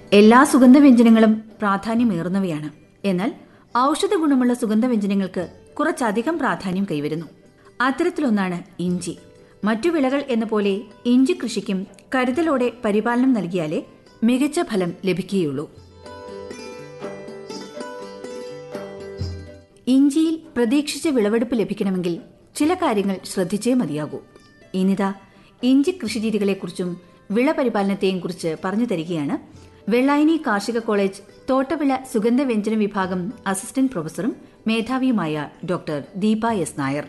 എല്ലാ സുഗന്ധവ്യഞ്ജനങ്ങളും പ്രാധാന്യമേറുന്നവയാണ് എന്നാൽ ഔഷധ ഗുണമുള്ള സുഗന്ധവ്യഞ്ജനങ്ങൾക്ക് കുറച്ചധികം പ്രാധാന്യം കൈവരുന്നു അത്തരത്തിലൊന്നാണ് ഇഞ്ചി മറ്റു വിളകൾ എന്ന പോലെ ഇഞ്ചി കൃഷിക്കും കരുതലോടെ പരിപാലനം നൽകിയാലേ മികച്ച ഫലം ലഭിക്കുകയുള്ളൂ ഇഞ്ചിയിൽ പ്രതീക്ഷിച്ച വിളവെടുപ്പ് ലഭിക്കണമെങ്കിൽ ചില കാര്യങ്ങൾ ശ്രദ്ധിച്ചേ മതിയാകൂ ഇനിതാ ഇഞ്ചി കൃഷിരീതികളെക്കുറിച്ചും വിള പരിപാലനത്തെയും കുറിച്ച് പറഞ്ഞു തരികയാണ് വെള്ളായനി കാർഷിക കോളേജ് തോട്ടവിള സുഗന്ധവ്യഞ്ജന വിഭാഗം അസിസ്റ്റന്റ് പ്രൊഫസറും മേധാവിയുമായ ഡോക്ടർ ദീപ എസ് നായർ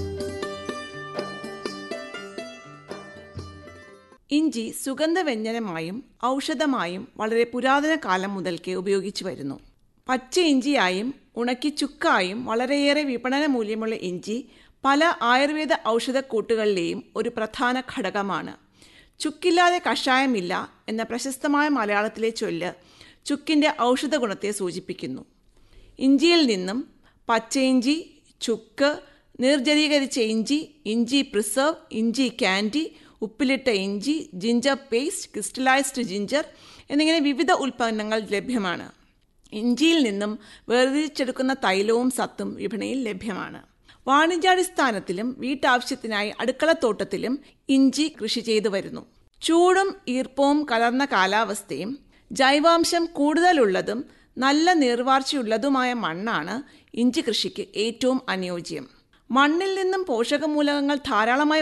ഇഞ്ചി സുഗന്ധവ്യഞ്ജനമായും ഔഷധമായും വളരെ പുരാതന കാലം മുതൽക്കേ ഉപയോഗിച്ചു വരുന്നു പച്ച ഇഞ്ചിയായും ഉണക്കി ചുക്കായും വളരെയേറെ വിപണന മൂല്യമുള്ള ഇഞ്ചി പല ആയുർവേദ ഔഷധക്കൂട്ടുകളിലെയും ഒരു പ്രധാന ഘടകമാണ് ചുക്കില്ലാതെ കഷായമില്ല എന്ന പ്രശസ്തമായ മലയാളത്തിലെ ചൊല്ല് ചുക്കിൻ്റെ ഔഷധ ഗുണത്തെ സൂചിപ്പിക്കുന്നു ഇഞ്ചിയിൽ നിന്നും പച്ചയിഞ്ചി ചുക്ക് നിർജ്ജലീകരിച്ച ഇഞ്ചി ഇഞ്ചി പ്രിസർവ് ഇഞ്ചി ക്യാൻഡി ഉപ്പിലിട്ട ഇഞ്ചി ജിഞ്ചർ പേസ്റ്റ് ക്രിസ്റ്റലൈസ്ഡ് ജിഞ്ചർ എന്നിങ്ങനെ വിവിധ ഉൽപ്പന്നങ്ങൾ ലഭ്യമാണ് ഇഞ്ചിയിൽ നിന്നും വേർതിരിച്ചെടുക്കുന്ന തൈലവും സത്തും വിപണിയിൽ ലഭ്യമാണ് വാണിജ്യാടിസ്ഥാനത്തിലും വീട്ടാവശ്യത്തിനായി അടുക്കളത്തോട്ടത്തിലും ഇഞ്ചി കൃഷി ചെയ്തു വരുന്നു ചൂടും ഈർപ്പവും കലർന്ന കാലാവസ്ഥയും ജൈവാംശം കൂടുതലുള്ളതും നല്ല നീർവാർച്ചയുള്ളതുമായ മണ്ണാണ് ഇഞ്ചി കൃഷിക്ക് ഏറ്റവും അനുയോജ്യം മണ്ണിൽ നിന്നും പോഷകമൂലകങ്ങൾ ധാരാളമായി